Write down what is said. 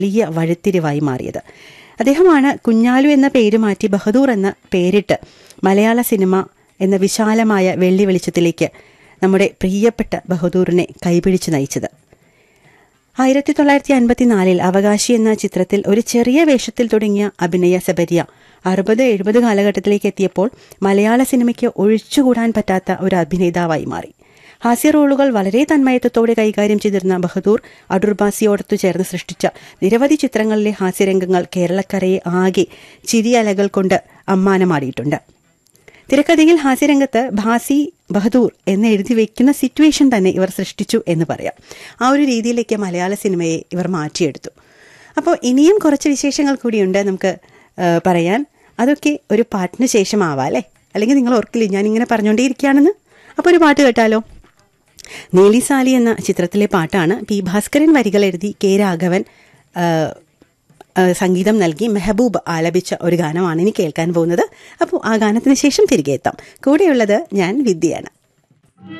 വലിയ വഴിത്തിരിവായി മാറിയത് അദ്ദേഹമാണ് കുഞ്ഞാലു എന്ന പേര് മാറ്റി ബഹദൂർ എന്ന പേരിട്ട് മലയാള സിനിമ എന്ന വിശാലമായ വെള്ളി വെളിച്ചത്തിലേക്ക് നമ്മുടെ പ്രിയപ്പെട്ട ബഹദൂറിനെ കൈപിടിച്ച് നയിച്ചത് ആയിരത്തി തൊള്ളായിരത്തി അൻപത്തിനാലിൽ അവകാശി എന്ന ചിത്രത്തിൽ ഒരു ചെറിയ വേഷത്തിൽ തുടങ്ങിയ അഭിനയ സബരിയ അറുപത് എഴുപത് കാലഘട്ടത്തിലേക്ക് എത്തിയപ്പോൾ മലയാള സിനിമയ്ക്ക് ഒഴിച്ചുകൂടാൻ പറ്റാത്ത ഒരു അഭിനേതാവായി മാറി ഹാസ്യ റോളുകൾ വളരെ തന്മയത്വത്തോടെ കൈകാര്യം ചെയ്തിരുന്ന ബഹദൂർ അടൂർബാസിയോടൊത്തു ചേർന്ന് സൃഷ്ടിച്ച നിരവധി ചിത്രങ്ങളിലെ ഹാസ്യരംഗങ്ങൾ കേരളക്കരയെ ആകെ ചിരിയലകൾ കൊണ്ട് അമ്മാനമാടിയിട്ടുണ്ട് തിരക്കഥയിൽ ഹാസ്യരംഗത്ത് ഭാസി ബഹദൂർ എന്ന് എഴുതി വെക്കുന്ന സിറ്റുവേഷൻ തന്നെ ഇവർ സൃഷ്ടിച്ചു എന്ന് പറയാം ആ ഒരു രീതിയിലേക്ക് മലയാള സിനിമയെ ഇവർ മാറ്റിയെടുത്തു അപ്പോൾ ഇനിയും കുറച്ച് വിശേഷങ്ങൾ കൂടിയുണ്ട് നമുക്ക് ആ, പറയാൻ അതൊക്കെ ഒരു പാട്ടിന് ശേഷം ആവാം അല്ലേ അല്ലെങ്കിൽ നിങ്ങൾ ഓർക്കില്ലേ ഞാനിങ്ങനെ പറഞ്ഞുകൊണ്ടേയിരിക്കുകയാണെന്ന് അപ്പോൾ ഒരു പാട്ട് കേട്ടാലോ നീലിസാലി എന്ന ചിത്രത്തിലെ പാട്ടാണ് പി ഭാസ്കരൻ വരികൾ എഴുതി കെ രാഘവൻ ആ, ആ, സംഗീതം നൽകി മെഹബൂബ് ആലപിച്ച ഒരു ഗാനമാണ് ഇനി കേൾക്കാൻ പോകുന്നത് അപ്പോൾ ആ ഗാനത്തിന് ശേഷം തിരികെ എത്താം കൂടെയുള്ളത് ഞാൻ വിദ്യയാണ്